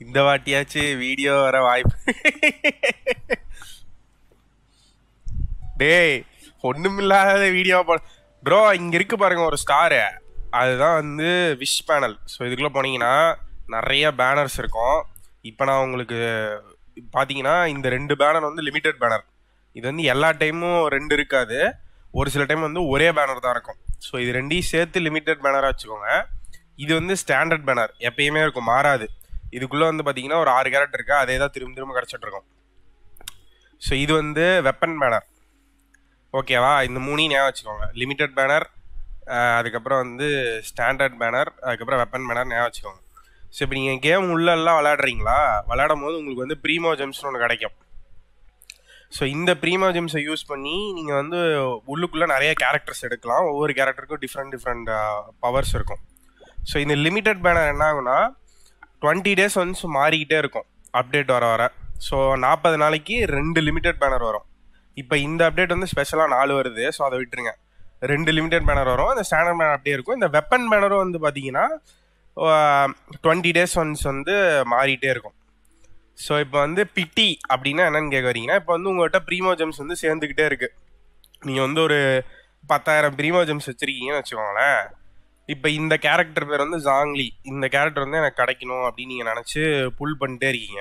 இந்த வாட்டியாச்சு வீடியோ வர வாய்ப்பு டேய் ஒண்ணுமில்லாத வீடியோ ப்ரோ இங்க இருக்கு பாருங்க ஒரு ஸ்டாரு அதுதான் வந்து விஷ் பேனல் ஸோ இதுக்குள்ள போனீங்கன்னா நிறைய பேனர்ஸ் இருக்கும் இப்போ நான் உங்களுக்கு பார்த்தீங்கன்னா இந்த ரெண்டு பேனர் வந்து லிமிடெட் பேனர் இது வந்து எல்லா டைமும் ரெண்டு இருக்காது ஒரு சில டைம் வந்து ஒரே பேனர் தான் இருக்கும் ஸோ இது ரெண்டையும் சேர்த்து லிமிடெட் பேனராக வச்சுக்கோங்க இது வந்து ஸ்டாண்டர்ட் பேனர் எப்பயுமே இருக்கும் மாறாது இதுக்குள்ளே வந்து பார்த்தீங்கன்னா ஒரு ஆறு கேரக்டர் இருக்கா அதே தான் திரும்ப திரும்ப கிடச்சிட்டு இருக்கும் ஸோ இது வந்து வெப்பன் பேனர் ஓகேவா இந்த மூணையும் ஞாபகம் வச்சுக்கோங்க லிமிடெட் பேனர் அதுக்கப்புறம் வந்து ஸ்டாண்டர்ட் பேனர் அதுக்கப்புறம் வெப்பன் பேனர் ஞாபகம் வச்சுக்கோங்க ஸோ இப்போ நீங்கள் கேம் உள்ளெல்லாம் விளையாடுறீங்களா விளையாடும் போது உங்களுக்கு வந்து ப்ரீமோ ஜெம்ஸ்னு ஒன்று கிடைக்கும் ஸோ இந்த ப்ரீமோ ஜெம்ஸை யூஸ் பண்ணி நீங்கள் வந்து உள்ளுக்குள்ளே நிறைய கேரக்டர்ஸ் எடுக்கலாம் ஒவ்வொரு கேரக்டருக்கும் டிஃப்ரெண்ட் டிஃப்ரெண்ட் பவர்ஸ் இருக்கும் ஸோ இந்த லிமிடெட் பேனர் என்ன ஆகுனா டுவெண்ட்டி டேஸ் ஒன்ஸ் மாறிக்கிட்டே இருக்கும் அப்டேட் வர வர ஸோ நாற்பது நாளைக்கு ரெண்டு லிமிடெட் பேனர் வரும் இப்போ இந்த அப்டேட் வந்து ஸ்பெஷலாக நாலு வருது ஸோ அதை விட்டுருங்க ரெண்டு லிமிடெட் பேனர் வரும் இந்த ஸ்டாண்டர்ட் பேனர் அப்படியே இருக்கும் இந்த வெப்பன் பேனரும் வந்து பார்த்தீங்கன்னா டுவெண்ட்டி டேஸ் ஒன்ஸ் வந்து மாறிட்டே இருக்கும் ஸோ இப்போ வந்து பிட்டி அப்படின்னா என்னன்னு கேட்க வரீங்கன்னா இப்போ வந்து உங்கள்கிட்ட ப்ரீமோ ஜெம்ஸ் வந்து சேர்ந்துக்கிட்டே இருக்கு நீங்கள் வந்து ஒரு பத்தாயிரம் ப்ரீமோ ஜெம்ஸ் வச்சுருக்கீங்கன்னு வச்சுக்கோங்களேன் இப்போ இந்த கேரக்டர் பேர் வந்து ஜாங்லி இந்த கேரக்டர் வந்து எனக்கு கிடைக்கணும் அப்படின்னு நீங்கள் நினச்சி புல் பண்ணிட்டே இருக்கீங்க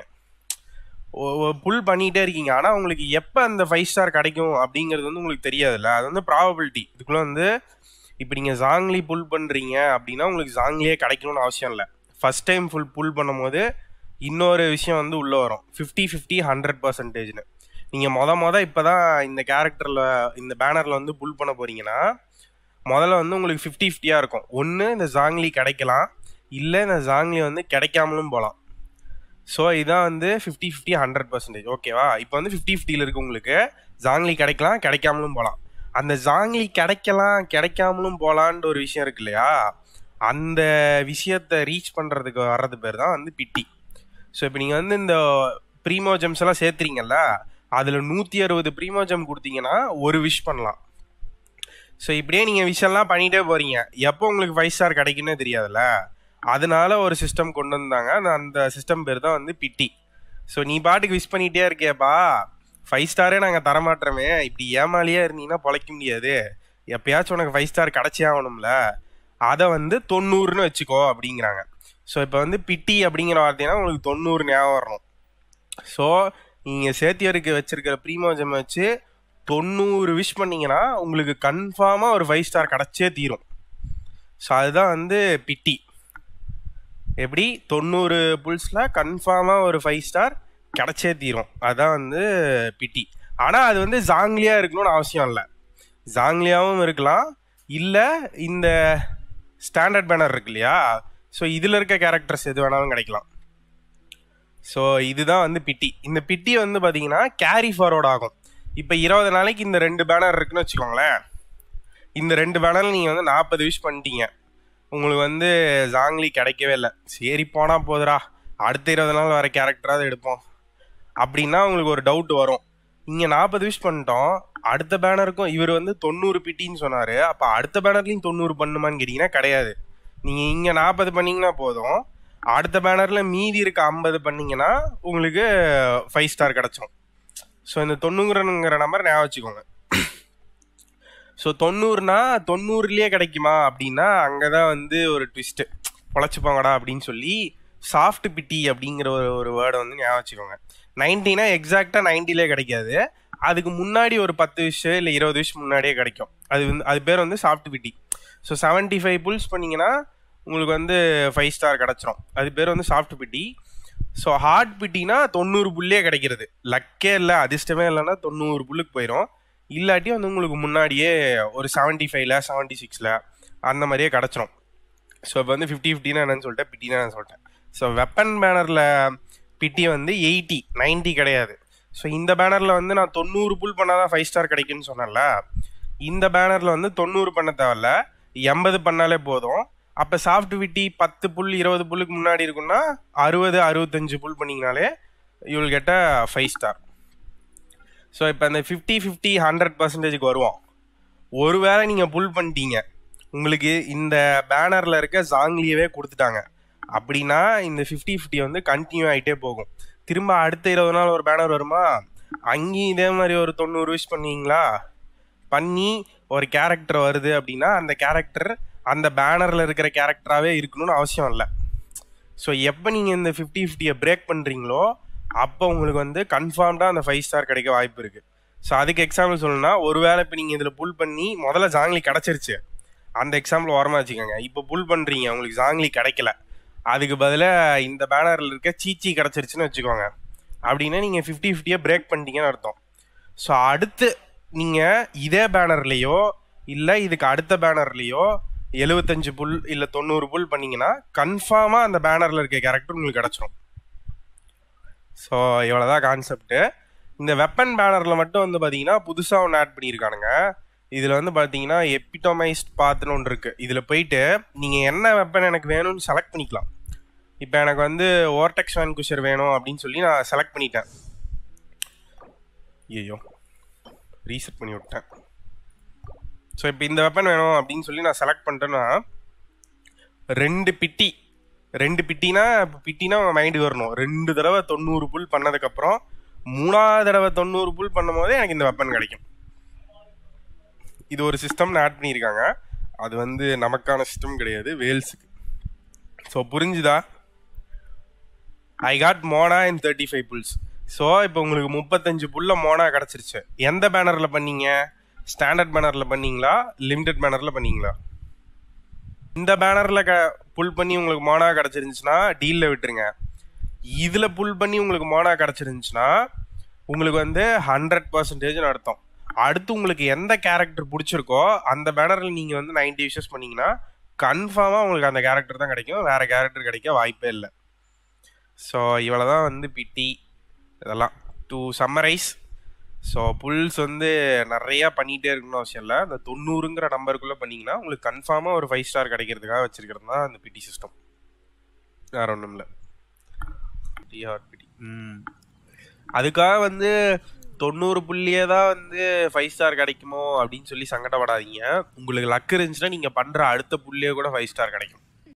புல் பண்ணிகிட்டே இருக்கீங்க ஆனால் உங்களுக்கு எப்போ அந்த ஃபைவ் ஸ்டார் கிடைக்கும் அப்படிங்கிறது வந்து உங்களுக்கு தெரியாதுல்ல அது வந்து ப்ராபபிலிட்டி இதுக்குள்ளே வந்து இப்போ நீங்கள் ஜாங்லி புல் பண்ணுறீங்க அப்படின்னா உங்களுக்கு ஜாங்லியே கிடைக்கணும்னு அவசியம் இல்லை ஃபஸ்ட் டைம் ஃபுல் புல் பண்ணும்போது இன்னொரு விஷயம் வந்து உள்ளே வரும் ஃபிஃப்டி ஃபிஃப்டி ஹண்ட்ரட் பர்சன்டேஜ்னு நீங்கள் மொத மொதல் இப்போ தான் இந்த கேரக்டரில் இந்த பேனரில் வந்து புல் பண்ண போகிறீங்கன்னா முதல்ல வந்து உங்களுக்கு ஃபிஃப்டி ஃபிஃப்டியாக இருக்கும் ஒன்று இந்த ஜாங்லி கிடைக்கலாம் இல்லை இந்த ஜாங்லி வந்து கிடைக்காமலும் போகலாம் ஸோ இதான் வந்து ஃபிஃப்டி ஃபிஃப்டி ஹண்ட்ரட் பர்சன்டேஜ் ஓகேவா இப்போ வந்து ஃபிஃப்டி ஃபிஃப்டியில் இருக்கு உங்களுக்கு ஜாங்லி கிடைக்கலாம் கிடைக்காமலும் போகலாம் அந்த ஜாங்லி கிடைக்கலாம் கிடைக்காமலும் போகலான்ற ஒரு விஷயம் இருக்கு இல்லையா அந்த விஷயத்தை ரீச் பண்ணுறதுக்கு வர்றது பேர் தான் வந்து பிட்டி ஸோ இப்போ நீங்கள் வந்து இந்த ப்ரீமோ ஜெம்ஸ் எல்லாம் சேர்த்துறீங்கல்ல அதில் நூற்றி அறுபது ப்ரீமோ ஜெம் கொடுத்தீங்கன்னா ஒரு விஷ் பண்ணலாம் ஸோ இப்படியே நீங்கள் விஷயம்லாம் பண்ணிகிட்டே போகிறீங்க எப்போ உங்களுக்கு ஃபைவ் ஸ்டார் கிடைக்குன்னே தெரியாதுல்ல அதனால ஒரு சிஸ்டம் கொண்டு வந்தாங்க அந்த- அந்த சிஸ்டம் பேர் தான் வந்து பிட்டி ஸோ நீ பாட்டுக்கு விஷ் பண்ணிகிட்டே இருக்கியப்பா ஃபைவ் ஸ்டாரே நாங்கள் தரமாட்டோமே இப்படி ஏமாலியே இருந்தீங்கன்னா பொழைக்க முடியாது எப்பயாச்சும் உனக்கு ஃபைவ் ஸ்டார் கிடச்சே ஆகணும்ல அதை வந்து தொண்ணூறுன்னு வச்சுக்கோ அப்படிங்கிறாங்க ஸோ இப்போ வந்து பிட்டி அப்படிங்கிற வார்த்தைனா உங்களுக்கு தொண்ணூறு ஞாபகம் வரணும் ஸோ நீங்கள் சேத்தியருக்கு வச்சிருக்கிற ப்ரீமோ ஜெம் வச்சு தொண்ணூறு விஷ் பண்ணீங்கன்னா உங்களுக்கு கன்ஃபார்மாக ஒரு ஃபைவ் ஸ்டார் கிடச்சே தீரும் ஸோ அதுதான் வந்து பிட்டி எப்படி தொண்ணூறு புல்ஸில் கன்ஃபார்மாக ஒரு ஃபைவ் ஸ்டார் கிடச்சே தீரும் அதான் வந்து பிட்டி ஆனால் அது வந்து ஜாங்லியாக இருக்கணும்னு அவசியம் இல்லை ஜாங்லியாவும் இருக்கலாம் இல்லை இந்த ஸ்டாண்டர்ட் பேனர் இருக்கு இல்லையா ஸோ இதில் இருக்க கேரக்டர்ஸ் எது வேணாலும் கிடைக்கலாம் ஸோ இதுதான் வந்து பிட்டி இந்த பிட்டி வந்து பார்த்தீங்கன்னா கேரி ஃபார்வர்ட் ஆகும் இப்போ இருபது நாளைக்கு இந்த ரெண்டு பேனர் இருக்குன்னு வச்சுக்கோங்களேன் இந்த ரெண்டு பேனரில் நீங்கள் வந்து நாற்பது விஷ் பண்ணிட்டீங்க உங்களுக்கு வந்து ஜாங்லி கிடைக்கவே இல்லை சரி போனால் போதுடா அடுத்த இருபது நாள் வர கேரக்டராவது எடுப்போம் அப்படின்னா உங்களுக்கு ஒரு டவுட் வரும் இங்கே நாற்பது விஷ் பண்ணிட்டோம் அடுத்த பேனருக்கும் இவர் வந்து தொண்ணூறு பிட்டின்னு சொன்னார் அப்போ அடுத்த பேனர்லையும் தொண்ணூறு பண்ணுமான்னு கேட்டிங்கன்னா கிடையாது நீங்கள் இங்கே நாற்பது பண்ணீங்கன்னா போதும் அடுத்த பேனரில் மீதி இருக்க ஐம்பது பண்ணீங்கன்னா உங்களுக்கு ஃபைவ் ஸ்டார் கிடச்சிரும் ஸோ இந்த தொண்ணூறுங்கிற நம்பர் ஞாபகம் வச்சுக்கோங்க ஸோ தொண்ணூறுனா தொண்ணூறுலேயே கிடைக்குமா அப்படின்னா அங்கே தான் வந்து ஒரு ட்விஸ்ட்டு பொழைச்சிப்பாங்கடா அப்படின்னு சொல்லி சாஃப்ட் பிட்டி அப்படிங்கிற ஒரு ஒரு வேர்டை வந்து ஞாபகம் வச்சுக்கோங்க நைன்ட்டினா எக்ஸாக்டாக நைன்ட்டிலே கிடைக்காது அதுக்கு முன்னாடி ஒரு பத்து விஷயம் இல்லை இருபது விஷயம் முன்னாடியே கிடைக்கும் அது வந்து அது பேர் வந்து soft pity so seventy five pulls பண்ணிங்கன்னா உங்களுக்கு வந்து ஃபைவ் ஸ்டார் கிடச்சிரும் அது பேர் வந்து சாஃப்ட் பிட்டி ஸோ ஹார்ட் பிட்டினா தொண்ணூறு புல்லே கிடைக்கிறது லக்கே இல்லை அதிர்ஷ்டமே இல்லைன்னா தொண்ணூறு புல்லுக்கு போயிடும் இல்லாட்டி வந்து உங்களுக்கு முன்னாடியே ஒரு செவன்ட்டி ஃபைவ்ல செவன்ட்டி சிக்ஸில் அந்த மாதிரியே கிடச்சிரும் ஸோ இப்போ வந்து ஃபிஃப்டி ஃபிஃப்டினா என்னன்னு சொல்லிட்டேன் பிட்டினா நான் சொல்லிட்டேன் ஸோ வெப்பன் பேனரில் பிட்டி வந்து எயிட்டி 90 கிடையாது ஸோ இந்த பேனரில் வந்து நான் தொண்ணூறு புல் பண்ணால் தான் ஃபைவ் ஸ்டார் கிடைக்குன்னு சொன்னேன்ல இந்த பேனரில் வந்து தொண்ணூறு பண்ண தேவையில்ல எண்பது பண்ணாலே போதும் அப்போ சாஃப்ட் விட்டி பத்து புல் இருபது புல்லுக்கு முன்னாடி இருக்குன்னா அறுபது அறுபத்தஞ்சு புல் பண்ணிங்கனாலே யூல் கெட்ட ஃபைவ் ஸ்டார் ஸோ இப்போ இந்த ஃபிஃப்டி ஃபிஃப்டி ஹண்ட்ரட் பர்சன்டேஜுக்கு வருவோம் ஒருவேளை நீங்கள் புல் பண்ணிட்டீங்க உங்களுக்கு இந்த பேனரில் இருக்க ஜாங்லியவே கொடுத்துட்டாங்க அப்படின்னா இந்த ஃபிஃப்டி ஃபிஃப்டி வந்து கண்டினியூ ஆகிட்டே போகும் திரும்ப அடுத்த இருபது நாள் ஒரு பேனர் வருமா அங்கேயும் இதே மாதிரி ஒரு தொண்ணூறு விஷ் பண்ணுவீங்களா பண்ணி ஒரு கேரக்டர் வருது அப்படின்னா அந்த கேரக்டர் அந்த பேனரில் இருக்கிற கேரக்டராகவே இருக்கணும்னு அவசியம் இல்லை ஸோ எப்போ நீங்கள் இந்த ஃபிஃப்டி ஃபிஃப்டியை பிரேக் பண்ணுறீங்களோ அப்போ உங்களுக்கு வந்து கன்ஃபார்ம்டாக அந்த ஃபைவ் ஸ்டார் கிடைக்க வாய்ப்பு இருக்குது ஸோ அதுக்கு எக்ஸாம்பிள் சொல்லணும்னா ஒருவேளை இப்போ நீங்கள் இதில் புல் பண்ணி முதல்ல ஜாங்லி கிடச்சிருச்சு அந்த எக்ஸாம்பிள் ஓரமாக வச்சுக்கோங்க இப்போ புல் பண்ணுறீங்க உங்களுக்கு ஜாங்லி கிடைக்கல அதுக்கு பதிலாக இந்த பேனரில் இருக்க சீச்சி கிடச்சிருச்சுன்னு வச்சுக்கோங்க அப்படின்னா நீங்கள் ஃபிஃப்டி ஃபிஃப்டியை பிரேக் பண்ணிட்டீங்கன்னு அர்த்தம் ஸோ அடுத்து நீங்கள் இதே பேனர்லேயோ இல்லை இதுக்கு அடுத்த பேனர்லேயோ எழுபத்தஞ்சு புல் இல்லை தொண்ணூறு புல் பண்ணீங்கன்னா கன்ஃபார்மாக அந்த பேனரில் இருக்க கேரக்டர் உங்களுக்கு கிடச்சிரும் ஸோ இவ்வளோதான் கான்செப்ட்டு இந்த வெப்பன் பேனரில் மட்டும் வந்து பார்த்தீங்கன்னா புதுசாக ஒன்று ஆட் பண்ணியிருக்கானுங்க இதில் வந்து பார்த்தீங்கன்னா எபிட்டோமைஸ்ட் பாத்துன்னு ஒன்று இருக்குது இதில் போயிட்டு நீங்கள் என்ன வெப்பன் எனக்கு வேணும்னு செலக்ட் பண்ணிக்கலாம் இப்போ எனக்கு வந்து ஓர்டெக்ஸ் வேன் குஷர் வேணும் அப்படின்னு சொல்லி நான் செலக்ட் பண்ணிட்டேன் ஐயோ ரீசெட் பண்ணி விட்டேன் ஸோ இப்போ இந்த வெப்பன் வேணும் அப்படின்னு சொல்லி நான் செலக்ட் பண்ணிட்டேன்னா ரெண்டு பிட்டி ரெண்டு பிட்டினா இப்போ பிட்டினா மைண்டுக்கு வரணும் ரெண்டு தடவை தொண்ணூறு புல் பண்ணதுக்கப்புறம் மூணாவது தடவை தொண்ணூறு புல் பண்ணும் போதே எனக்கு இந்த வெப்பன் கிடைக்கும் இது ஒரு சிஸ்டம்னு ஆட் பண்ணியிருக்காங்க அது வந்து நமக்கான சிஸ்டம் கிடையாது வேல்ஸுக்கு ஸோ புரிஞ்சுதா I got Mona in thirty five pulls so இப்போ உங்களுக்கு முப்பத்தஞ்சு புல்ல மோனா கிடச்சிருச்சு எந்த பேனரில் பண்ணீங்க ஸ்டாண்டர்ட் பேனரில் பண்ணீங்களா லிமிடெட் பேனரில் பண்ணீங்களா இந்த பேனரில் க புல் பண்ணி உங்களுக்கு மோனா கிடச்சிருந்துச்சுன்னா டீலில் விட்டுருங்க இதில் புல் பண்ணி உங்களுக்கு மோனா கிடச்சிருந்துச்சுன்னா உங்களுக்கு வந்து ஹண்ட்ரட் பர்சன்டேஜ்னு அர்த்தம் அடுத்து உங்களுக்கு எந்த கேரக்டர் பிடிச்சிருக்கோ அந்த பேனரில் நீங்கள் வந்து நைன்டி விஷஸ் பண்ணீங்கன்னா கன்ஃபார்மாக உங்களுக்கு அந்த கேரக்டர் தான் கிடைக்கும் வேறு கேரக்டர் கிடைக்க வாய்ப்பே இல்லை ஸோ இவ்வளோ தான் வந்து பிடி இதெல்லாம் டு சம்மரைஸ் ஸோ புல்ஸ் வந்து நிறையா பண்ணிகிட்டே இருக்கணும்னு அவசியம் இல்லை அந்த தொண்ணூறுங்கிற நம்பருக்குள்ளே பண்ணிங்கன்னா உங்களுக்கு கன்ஃபார்மாக ஒரு ஃபைவ் ஸ்டார் கிடைக்கிறதுக்காக வச்சுருக்கிறது தான் அந்த பிடி சிஸ்டம் வேறு ஒன்றும் இல்லை டிஆர்பிடி ம் அதுக்காக வந்து தொண்ணூறு புள்ளியே தான் வந்து ஃபைவ் ஸ்டார் கிடைக்குமோ அப்படின்னு சொல்லி சங்கடப்படாதீங்க உங்களுக்கு லக் இருந்துச்சுன்னா நீங்கள் பண்ணுற அடுத்த புள்ளியே கூட ஃபைவ் ஸ்டார் கிடைக்கும்